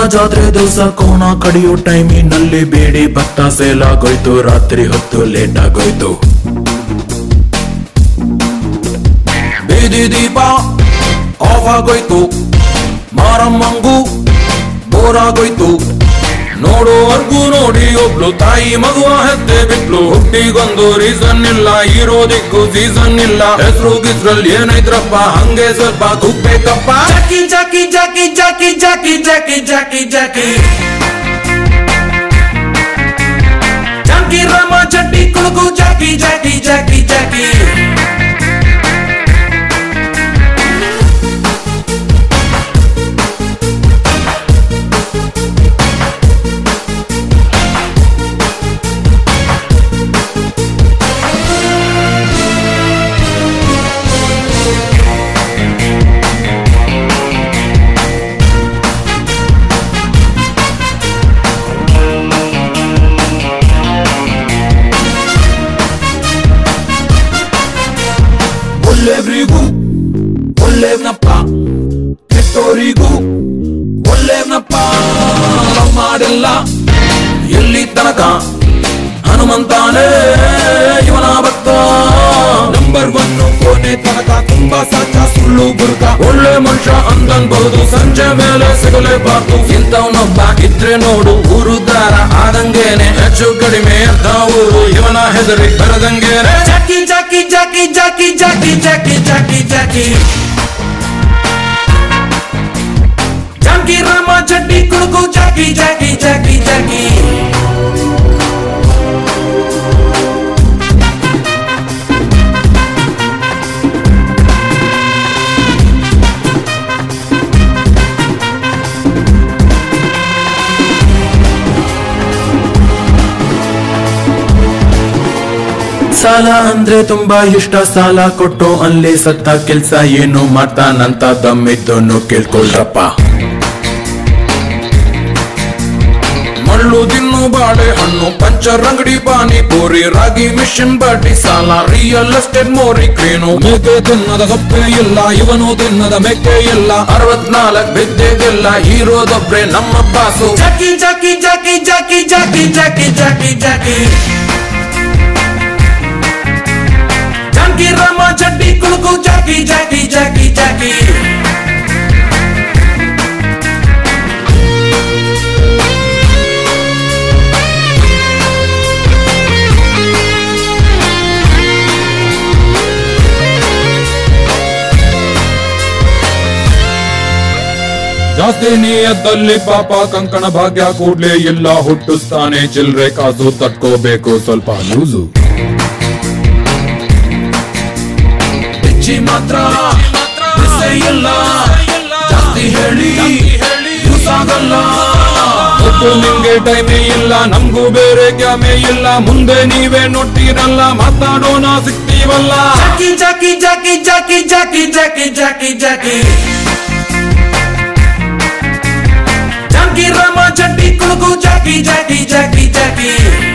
ಜಾತ್ರೆ ದಿವಸ ಕೋಣ ಕಡಿಯೋ ಟೈಮಿನಲ್ಲಿ ಬೇಡಿ ಭತ್ತ ಸೇಲ್ ಆಗೋಯ್ತು ರಾತ್ರಿ ಹೊತ್ತು ಲೇಟ್ ಆಗೋಯ್ತು ಬೀದಿ ದೀಪ ಆಫ್ ಆಗೋಯ್ತು ಮಾರಮ್ಮಂಗೂ ಬೋರ್ ಆಗೋಯ್ತು ನೋಡೋವರ್ಗೂ ನೋಡಿ ಒಬ್ಳು ತಾಯಿ ಮಗುವ ಹೆತ್ತೆ ಬಿಟ್ಲು ಹುಟ್ಟಿಗೊಂದು ರೀಸನ್ ಇಲ್ಲ ಇರೋದಿಕ್ಕೂ ಸೀಸನ್ ಇಲ್ಲ ಹೆಸರು ಗಿಸ್ರಲ್ಲಿ ಏನೈತ್ರಪ್ಪ ಹಂಗೆ ಸ್ವಲ್ಪ ಕುಗ್ಬೇಕಪ್ಪ Jackie Jackie Jackie Jackie Jackie Jackie Jackie Jackie Jackie Rama ಚಟ್ಟಿ ಕುಳುಕು Jackie Jackie Jackie Jackie ಒಳ್ಳೆಯವರಿಗೂ ಒಳ್ಳೆಯವನಪ್ಪ ಕೆಟ್ಟೋರಿಗೂ ಒಳ್ಳೆಯವನಪ್ಪ ಮಾಡಿಲ್ಲ ಎಲ್ಲಿ ತನಕ ಹನುಮಂತಾನೇ ಇವನ ಭಕ್ತ ನಂಬರ್ ಒನ್ ಕೊನೆ ತನಕ ತುಂಬಾ ಸಾಚ ಸುಳ್ಳು ಬುರ್ಕ ಒಳ್ಳೆ ಮನುಷ್ಯ ಅಂತನ್ಬಹುದು ಸಂಜೆ ಮೇಲೆ ಸಿಗಲೇಬಾರ್ದು ಇಂಥವನೊಬ್ಬ ಇದ್ರೆ ನೋಡು ಊರುದಾರ ಆದಂಗೇನೆ ಹೆಚ್ಚು ಕಡಿಮೆ ಅರ್ಧ ಊರು ಇವನ ಹೆದರಿ ಬರದಂಗೇನೆ Jackie Jackie Jackie Jackie Jackie Jackie Jackie Jackie Jackie Rama ಚಡ್ಡಿ ಕುಡುಕು ಜಾಕಿ ಜಾಕಿ ಜಾಕಿ ಜಾಕಿ ಸಾಲ ಅಂದ್ರೆ ತುಂಬಾ ಇಷ್ಟ ಸಾಲ ಕೊಟ್ಟು ಅಲ್ಲಿ ಸತ್ತ ಕೆಲ್ಸ ಏನು ಮಾಡ್ತಾನಂತ ದಮ್ಮಿದ್ದನ್ನು ಕೇಳ್ಕೊಳ್ರಪ್ಪ ಮಳ್ಳು ದಿನ್ನು ಬಾಳೆ ಹಣ್ಣು ಪಂಚರ್ ಅಂಗಡಿ ಪಾನಿಪುರಿ ರಾಗಿ ಮಿಷನ್ ಬಾಟಿ ಸಾಲ ರಿಯಲ್ ಎಸ್ಟೇಟ್ ಮೋರಿ ಕ್ರೇನು ಮೇಕೆ ತಿನ್ನದ ಸೊಪ್ಪೆ ಇಲ್ಲ ಇವನು ತಿನ್ನದ ಮೆಕ್ಕೆ ಇಲ್ಲ ಅರವತ್ನಾಲ್ಕ್ ಬಿದ್ದೆಗೆಲ್ಲ ಇರೋದೊಬ್ರೆ ನಮ್ಮ boss Jackie Jackie Jackie Jackie Jackie Jackie Jackie Jackie Jackie Rama ಚಡ್ಡಿ ಕುಳುಕು ಜಾಕಿ ಜಾಕಿ ಜಾಕಿ ಜಾಕಿ ಜಾಸ್ತಿ ನಿಯತ್ತಲ್ಲಿ ಪಾಪ ಕಂಕಣ ಭಾಗ್ಯ ಕೂಡ್ಲೆ ಇಲ್ಲ ಹುಟ್ಟಿಸ್ತಾನೆ ಚಿಲ್ರೆ ಕಾಸು ತಟ್ಕೋಬೇಕು ಸ್ವಲ್ಪ ಲೂಸು ಹೆಚ್ಚಿ ಮಾತ್ರ ಬಿಸೆ ಇಲ್ಲ ಜಾಸ್ತಿ ಹೇಳಿ ಯೂಸ್ ಆಗಲ್ಲ ಒಟ್ಟು ನಿಮ್ಗೆ ಟೈಮೇ ಇಲ್ಲ ನಮ್ಗೂ ಬೇರೆ ಕ್ಯಾಮೆ ಇಲ್ಲ ಮುಂದೆ ನೀವೇ ನೋಡ್ತೀರಲ್ಲ ಮಾತಾಡೋಣ ಸಿಗ್ತೀವಲ್ಲ Jackie Jackie Jackie Jackie Jackie Jackie Jackie Jackie Jackie Rama ಚಡ್ಡಿ ಕುಳುಕು ಜಾಕಿ ಜಾಕಿ ಜಾಕಿ ಜಾಕಿ